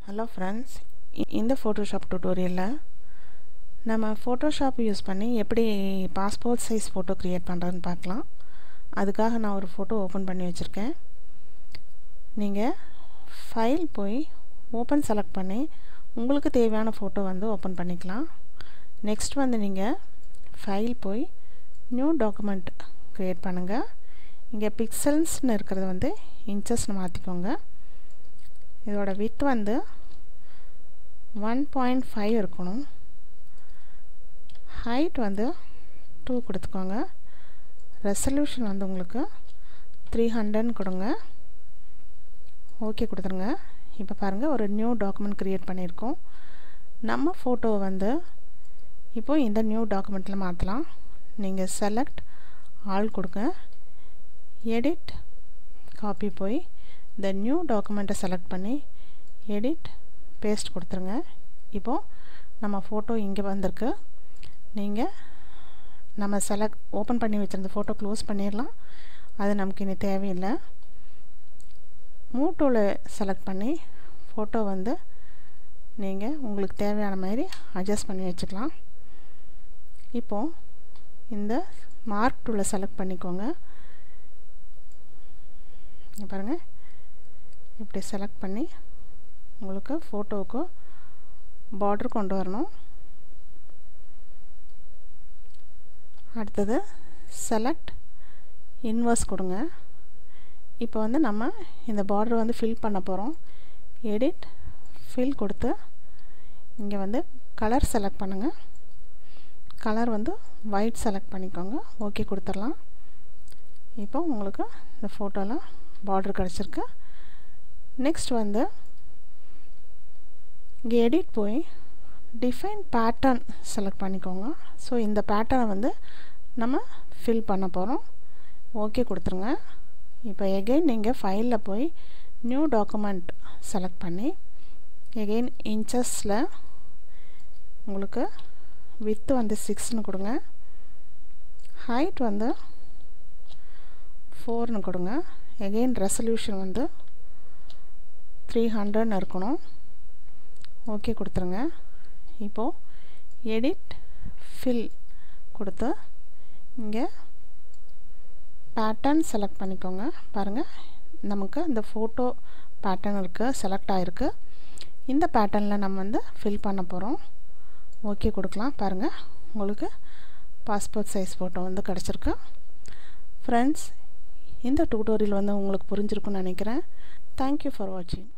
hello friends இந்த Photoshop டுட்டோரியலில் நம்ம ஃபோட்டோஷாப் யூஸ் பண்ணி எப்படி பாஸ்போர்ட் சைஸ் ஃபோட்டோ க்ரியேட் பண்ணுறதுன்னு பார்க்கலாம் அதுக்காக நான் ஒரு ஃபோட்டோ ஓப்பன் பண்ணி வச்சுருக்கேன் நீங்கள் ஃபைல் போய் ஓப்பன் செலக்ட் பண்ணி உங்களுக்கு தேவையான ஃபோட்டோ வந்து ஓப்பன் பண்ணிக்கலாம் நெக்ஸ்ட் வந்து நீங்கள் ஃபைல் போய் நியூ டாக்குமெண்ட் க்ரியேட் பண்ணுங்கள் இங்கே பிக்சல்ஸ்னு இருக்கிறது வந்து இன்ச்சஸ்னு மாற்றிக்கோங்க இதோட வித் வந்து ஒன் பாயிண்ட் ஃபைவ் இருக்கணும் ஹைட் வந்து டூ கொடுத்துக்கோங்க ரெசல்யூஷன் வந்து உங்களுக்கு த்ரீ ஹண்ட்ரட்னு கொடுங்க ஓகே கொடுத்துருங்க இப்போ பாருங்கள் ஒரு நியூ டாக்குமெண்ட் க்ரியேட் பண்ணியிருக்கோம் நம்ம ஃபோட்டோவை வந்து இப்போது இந்த நியூ டாக்குமெண்ட்டில் மாற்றலாம் நீங்கள் செலக்ட் ஆல் கொடுங்க எடிட் காப்பி போய் இந்த நியூ டாக்குமெண்ட்டை செலக்ட் பண்ணி எடிட் பேஸ்ட் கொடுத்துருங்க இப்போது நம்ம ஃபோட்டோ இங்கே வந்திருக்கு நீங்கள் நம்ம செலக்ட் ஓப்பன் பண்ணி வச்சுருந்த ஃபோட்டோ க்ளோஸ் பண்ணிடலாம் அது நமக்கு இனி தேவையில்லை மூட்டோவில் செலக்ட் பண்ணி ஃபோட்டோ வந்து நீங்கள் உங்களுக்கு தேவையான மாதிரி அட்ஜஸ்ட் பண்ணி வச்சுக்கலாம் இப்போது இந்த மார்க் டூவில் செலக்ட் பண்ணிக்கோங்க பாருங்கள் இப்படி செலக்ட் பண்ணி உங்களுக்கு ஃபோட்டோவுக்கு பார்டர் கொண்டு வரணும் அடுத்தது செலக்ட் இன்வர்ஸ் கொடுங்க இப்போ வந்து நம்ம இந்த பார்டர் வந்து ஃபில் பண்ண போகிறோம் எடிட் ஃபில் கொடுத்து இங்கே வந்து கலர் செலக்ட் பண்ணுங்கள் கலர் வந்து ஒயிட் செலக்ட் பண்ணிக்கோங்க ஓகே கொடுத்துடலாம் இப்போ உங்களுக்கு இந்த ஃபோட்டோவில் பார்டர் கிடச்சிருக்கு நெக்ஸ்ட் வந்து இங்கே எடிட் போய் டிஃபைன் பேட்டர்ன் செலக்ட் பண்ணிக்கோங்க ஸோ இந்த பேட்டர்னை வந்து நம்ம ஃபில் பண்ண போகிறோம் ஓகே கொடுத்துருங்க இப்போ எகெயின் நீங்கள் ஃபைலில் போய் நியூ டாக்குமெண்ட் செலக்ட் பண்ணி எகெயின் இன்ச்சஸில் உங்களுக்கு வித்து வந்து சிக்ஸ்னு கொடுங்க ஹைட் வந்து ஃபோர்னு கொடுங்க எகெயின் ரெசல்யூஷன் வந்து த்ரீ ஹண்ட்ரட்னு இருக்கணும் ஓகே கொடுத்துருங்க இப்போது எடிட் ஃபில் கொடுத்து இங்கே பேட்டர்ன் செலக்ட் பண்ணிக்கோங்க பாருங்கள் நமக்கு இந்த ஃபோட்டோ பேட்டர்ன் இருக்குது செலக்ட் ஆகிருக்கு இந்த பேட்டர்னில் நம்ம வந்து ஃபில் பண்ண போகிறோம் ஓகே கொடுக்கலாம் பாருங்கள் உங்களுக்கு பாஸ்போர்ட் சைஸ் ஃபோட்டோ வந்து கிடச்சிருக்கு ஃப்ரெண்ட்ஸ் இந்த டியூட்டோரியல் வந்து உங்களுக்கு புரிஞ்சிருக்குன்னு நினைக்கிறேன் தேங்க்யூ ஃபார் வாட்சிங்